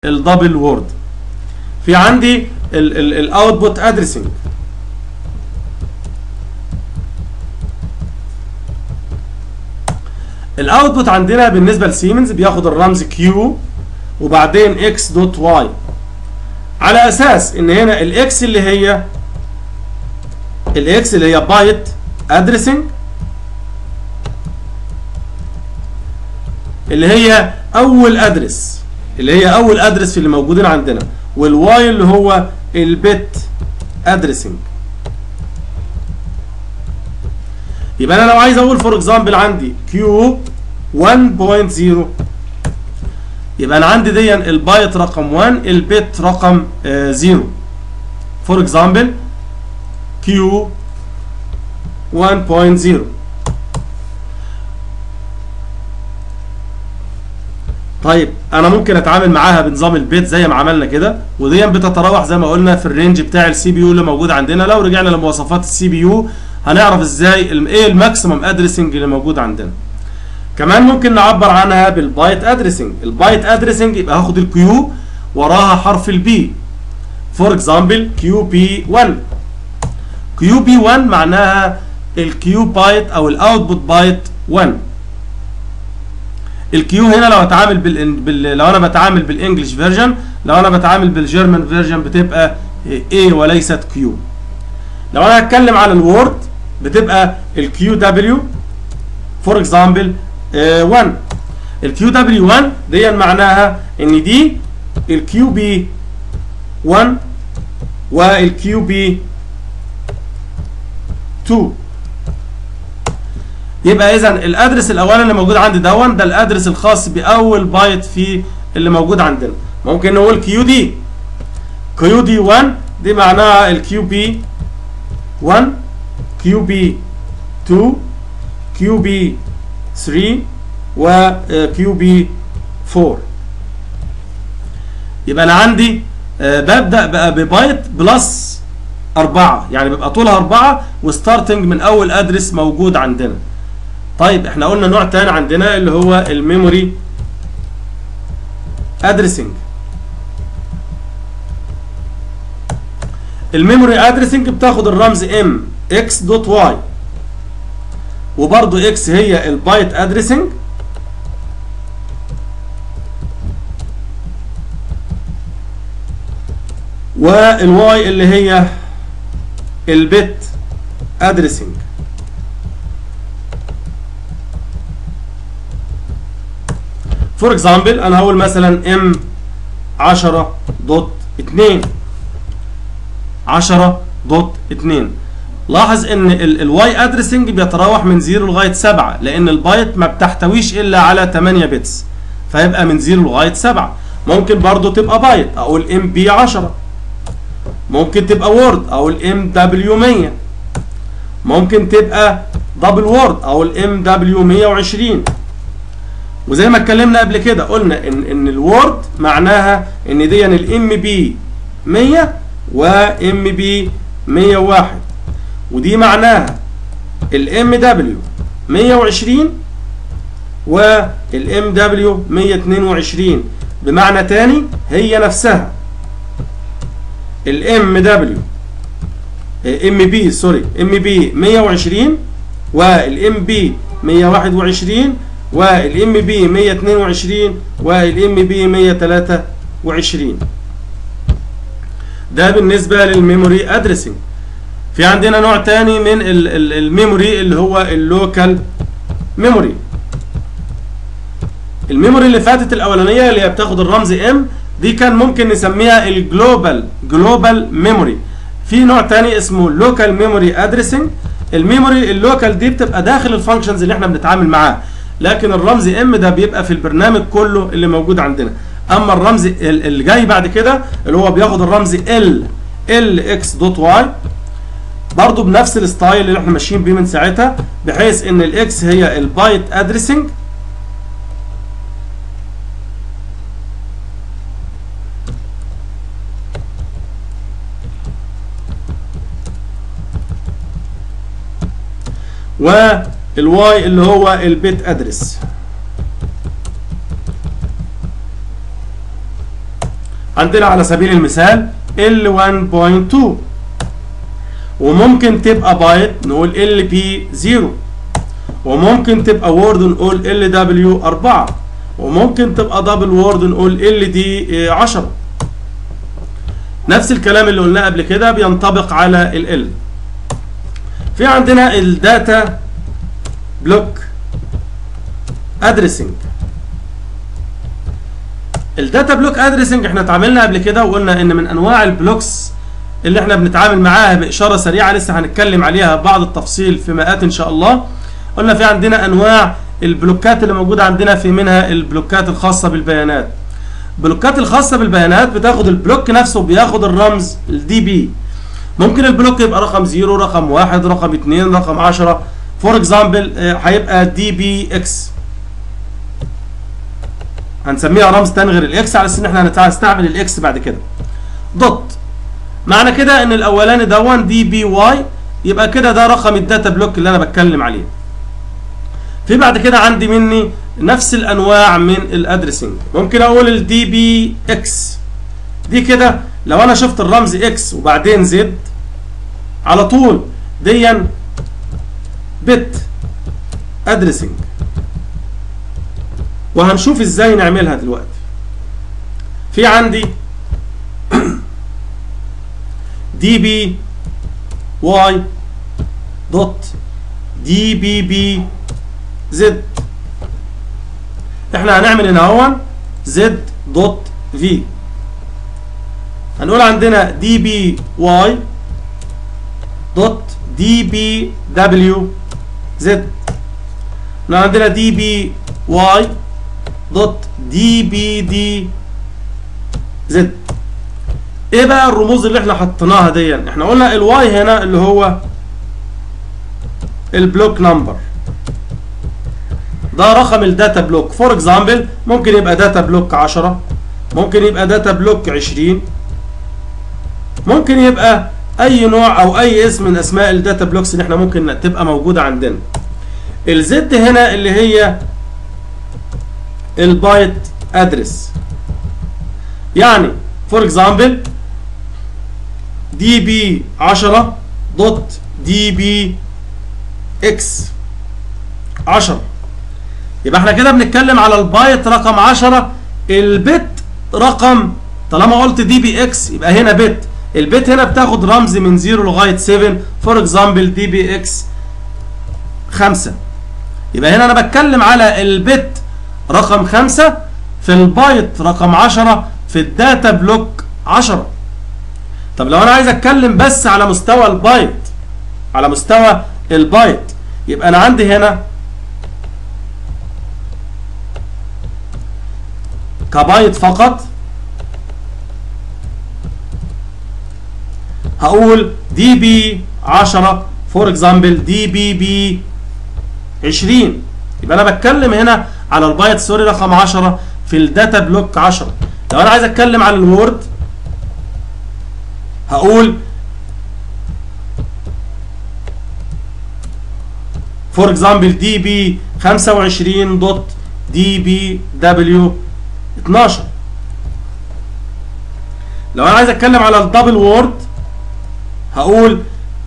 الدبل وورد في عندي الاوتبوت ادريسنج الاوتبوت عندنا بالنسبه لسيمنز بياخد الرمز كيو وبعدين اكس دوت واي على اساس ان هنا الاكس اللي هي الاكس اللي هي بايت ادريسنج اللي هي اول ادرس اللي هي اول ادرس في اللي موجودين عندنا والواي اللي هو البت ادريسنج يبقى انا لو عايز اقول فور اكزامبل عندي كيو 1.0 يبقى انا عندي دي البايت رقم 1 البت رقم 0 فور اكزامبل كيو 1.0 طيب انا ممكن اتعامل معاها بنظام البيت زي ما عملنا كده ودي بتتراوح زي ما قلنا في الرينج بتاع السي بي يو اللي موجود عندنا لو رجعنا لمواصفات السي بي يو هنعرف ازاي ايه الماكسيمم ادريسنج اللي موجود عندنا كمان ممكن نعبر عنها بالبايت ادريسنج البايت ادريسنج يبقى هاخد الكيو وراها حرف البي فور اكزامبل كيو بي 1 كيو بي 1 معناها الكيو بايت او الاوتبوت بايت 1 الكيو هنا لو اتعامل بال... بال... لو انا بتعامل بالانجلش فيرجن لو انا بتعامل بالجيرمان فيرجن بتبقى A وليست كيو لو انا هتكلم على الوورد بتبقى الكيو دبليو فور اكزامبل 1 الكيو دبليو 1 دي معناها ان دي الكيو بي 1 والكيو بي 2 يبقى اذا الادرس الاولاني اللي موجود عندي دون ده الادرس الخاص باول بايت في اللي موجود عندنا ممكن نقول كيو دي كيو دي 1 دي معناها الكيو بي 1 كيو بي 2 كيو بي 3 وكيو بي 4 يبقى انا عندي ببدا بقى ببايت بلس 4 يعني بيبقى طولها 4 وستارتنج من اول ادرس موجود عندنا طيب احنا قلنا نوع تاني عندنا اللي هو الميموري ادريسنج الميموري ادريسنج بتاخد الرمز ام اكس دوت واي وبرضو اكس هي البايت ادريسنج والواي اللي هي البت ادريسنج فور اكزامبل انا هقول مثلا ام 10 دوت 2 10 دوت 2 لاحظ ان الواي ادريسنج بيتراوح من 0 لغايه 7 لان البايت ما بتحتويش الا على 8 بتس فيبقى من 0 لغايه 7 ممكن برضو تبقى بايت اقول ام بي 10 ممكن تبقى وورد اقول ام دبليو 100 ممكن تبقى دبل وورد اقول ام دبليو 120 وزي ما اتكلمنا قبل كده قلنا ان ان الوورد معناها ان دي الام بي 100 وام بي 101 ودي معناها الام دبليو 120 والام دبليو 122 بمعنى تاني هي نفسها الام دبليو ام بي سوري ام بي 120 والام بي 121 والام بي 122 والام بي 123 ده بالنسبه للميموري ادريسنج في عندنا نوع تاني من الميموري اللي هو اللوكال ميموري الميموري اللي فاتت الاولانيه اللي هي بتاخد الرمز ام دي كان ممكن نسميها الجلوبال جلوبال ميموري في نوع تاني اسمه لوكال ميموري ادريسنج الميموري اللوكال دي بتبقى داخل الفانكشنز اللي احنا بنتعامل معاها لكن الرمز ام ده بيبقى في البرنامج كله اللي موجود عندنا اما الرمز اللي جاي بعد كده اللي هو بياخد الرمز ال ال اكس دوت واي برضه بنفس الستايل اللي احنا ماشيين بيه من ساعتها بحيث ان الاكس هي البايت ادريسنج والواي اللي هو البيت ادرس عندنا على سبيل المثال L1.2 وممكن تبقى بايت نقول LP0 وممكن تبقى وورد نقول LW4 وممكن تبقى دبل وورد نقول LD10 نفس الكلام اللي قلناه قبل كده بينطبق على ال L في عندنا الداتا بلوك ادريسنج الداتا بلوك ادريسنج احنا اتعاملنا قبل كده وقلنا ان من انواع البلوكس اللي احنا بنتعامل معاها باشاره سريعه لسه هنتكلم عليها بعض التفصيل في مئات ان شاء الله قلنا في عندنا انواع البلوكات اللي موجوده عندنا في منها البلوكات الخاصه بالبيانات البلوكات الخاصه بالبيانات بتاخد البلوك نفسه بياخد الرمز الدي بي ممكن البلوك يبقى رقم 0 رقم 1 رقم 2 رقم 10 فور اكزامبل هيبقى دي بي اكس هنسميها رمز تاني غير الاكس على اساس ان احنا هنستعمل الاكس بعد كده دوت معنى كده ان الاولاني ده 1 دي بي واي يبقى كده ده رقم الداتا بلوك اللي انا بتكلم عليه في بعد كده عندي مني نفس الانواع من الادريسنج ممكن اقول الدي بي اكس دي كده لو انا شفت الرمز اكس وبعدين زد على طول ديا بت ادريسنج وهنشوف ازاي نعملها دلوقتي في عندي دي بي واي دوت دي بي بي زد احنا هنعمل هنا اهو زد دوت في هنقول عندنا دي بي واي دوت دي بي دبليو زد عندنا دي بي واي دوت دي بي دي زد ايه بقى الرموز اللي احنا حطيناها دي احنا قلنا الواي هنا اللي هو البلوك نمبر ده رقم الداتا بلوك فور اكزامبل ممكن يبقى داتا بلوك 10 ممكن يبقى داتا بلوك 20 ممكن يبقى اي نوع او اي اسم من اسماء الداتا بلوكس اللي احنا ممكن تبقى موجوده عندنا الزد هنا اللي هي البايت ادرس يعني فور اكزامبل دي بي 10 دوت دي بي اكس 10 يبقى احنا كده بنتكلم على البايت رقم 10 البت رقم طالما قلت دي بي اكس يبقى هنا بت البت هنا بتاخد رمز من 0 لغايه 7 فور اكزامبل دي بي اكس 5 يبقى هنا انا بتكلم على البت رقم 5 في البايت رقم 10 في الداتا بلوك 10 طب لو انا عايز اتكلم بس على مستوى البايت على مستوى البايت يبقى انا عندي هنا كبايت فقط هقول دي بي 10 فور اكزامبل دي بي بي 20 يبقى انا بتكلم هنا على البايت سوري رقم 10 في الداتا بلوك 10 لو انا عايز اتكلم على الوورد هقول فور اكزامبل دي بي 25 دوت دي بي دبليو 12 لو انا عايز اتكلم على الدبل وورد هقول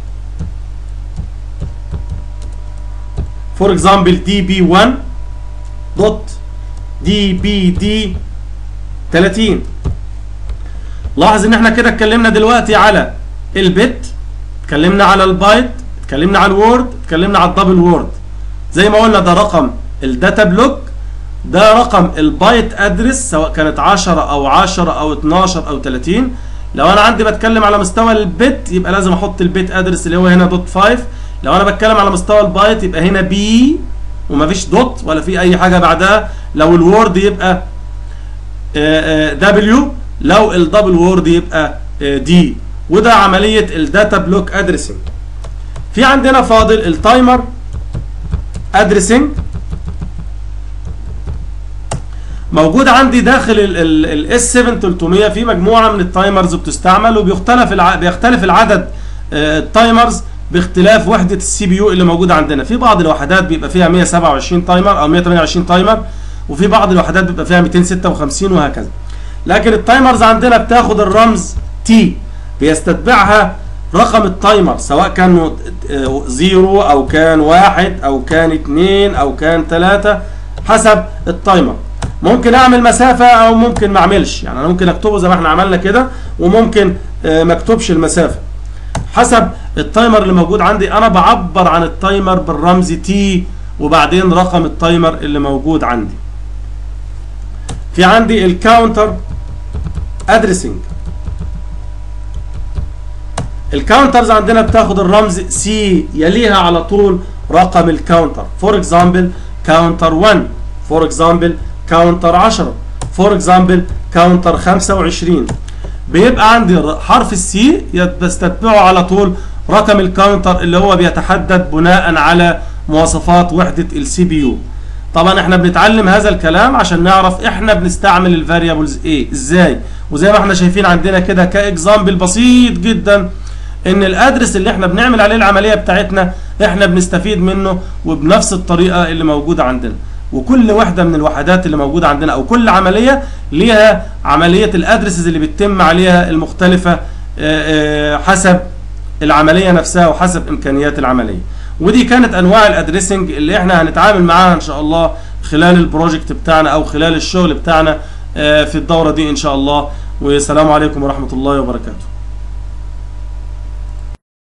فور اكزامبل دي بي 1 دوت دي بي دي 30 لاحظ ان احنا كده اتكلمنا دلوقتي على البت اتكلمنا على البايت اتكلمنا على الوورد اتكلمنا على الدبل وورد زي ما قلنا ده رقم الداتا بلوك ده رقم البايت ادرس سواء كانت 10 او 10 او 12 او 30 لو انا عندي بتكلم على مستوى البت يبقى لازم احط البيت ادرس اللي هو هنا دوت 5 لو انا بتكلم على مستوى البايت يبقى هنا بي ومفيش دوت ولا في اي حاجه بعدها لو الوورد يبقى دبليو لو الدبل وورد يبقى دي وده عمليه الداتا بلوك ادريسنج في عندنا فاضل التايمر ادريسنج موجود عندي داخل الاس 7 300 في مجموعه من التايمرز بتستعمل وبيختلف الع... بيختلف العدد التايمرز باختلاف وحده السي بي يو اللي موجوده عندنا في بعض الوحدات بيبقى فيها 127 تايمر او 128 تايمر وفي بعض الوحدات بيبقى فيها 256 وهكذا لكن التايمرز عندنا بتاخد الرمز تي بيستتبعها رقم التايمر سواء كان زيرو او كان واحد او كان اتنين او كان تلاتة حسب التايمر ممكن اعمل مسافة او ممكن ما اعملش يعني انا ممكن اكتبه زي ما احنا عملنا كده وممكن ما اكتبش المسافة حسب التايمر اللي موجود عندي انا بعبر عن التايمر بالرمز تي وبعدين رقم التايمر اللي موجود عندي في عندي الكاونتر ادريسنج الكاونترز عندنا بتاخد الرمز سي يليها على طول رقم الكاونتر فور اكزامبل كاونتر 1 فور اكزامبل كاونتر 10 فور اكزامبل كاونتر 25 بيبقى عندي حرف السي بستتبعه على طول رقم الكاونتر اللي هو بيتحدد بناء على مواصفات وحدة السي بي يو طبعا احنا بنتعلم هذا الكلام عشان نعرف احنا بنستعمل الفاريبلز ايه ازاي وزي ما احنا شايفين عندنا كده كاكزامبل بسيط جدا ان الادرس اللي احنا بنعمل عليه العمليه بتاعتنا احنا بنستفيد منه وبنفس الطريقه اللي موجوده عندنا وكل واحده من الوحدات اللي موجوده عندنا او كل عمليه ليها عمليه الادرسز اللي بتتم عليها المختلفه حسب العمليه نفسها وحسب امكانيات العمليه ودي كانت انواع الادريسنج اللي احنا هنتعامل معاها ان شاء الله خلال البروجكت بتاعنا او خلال الشغل بتاعنا في الدوره دي ان شاء الله والسلام عليكم ورحمه الله وبركاته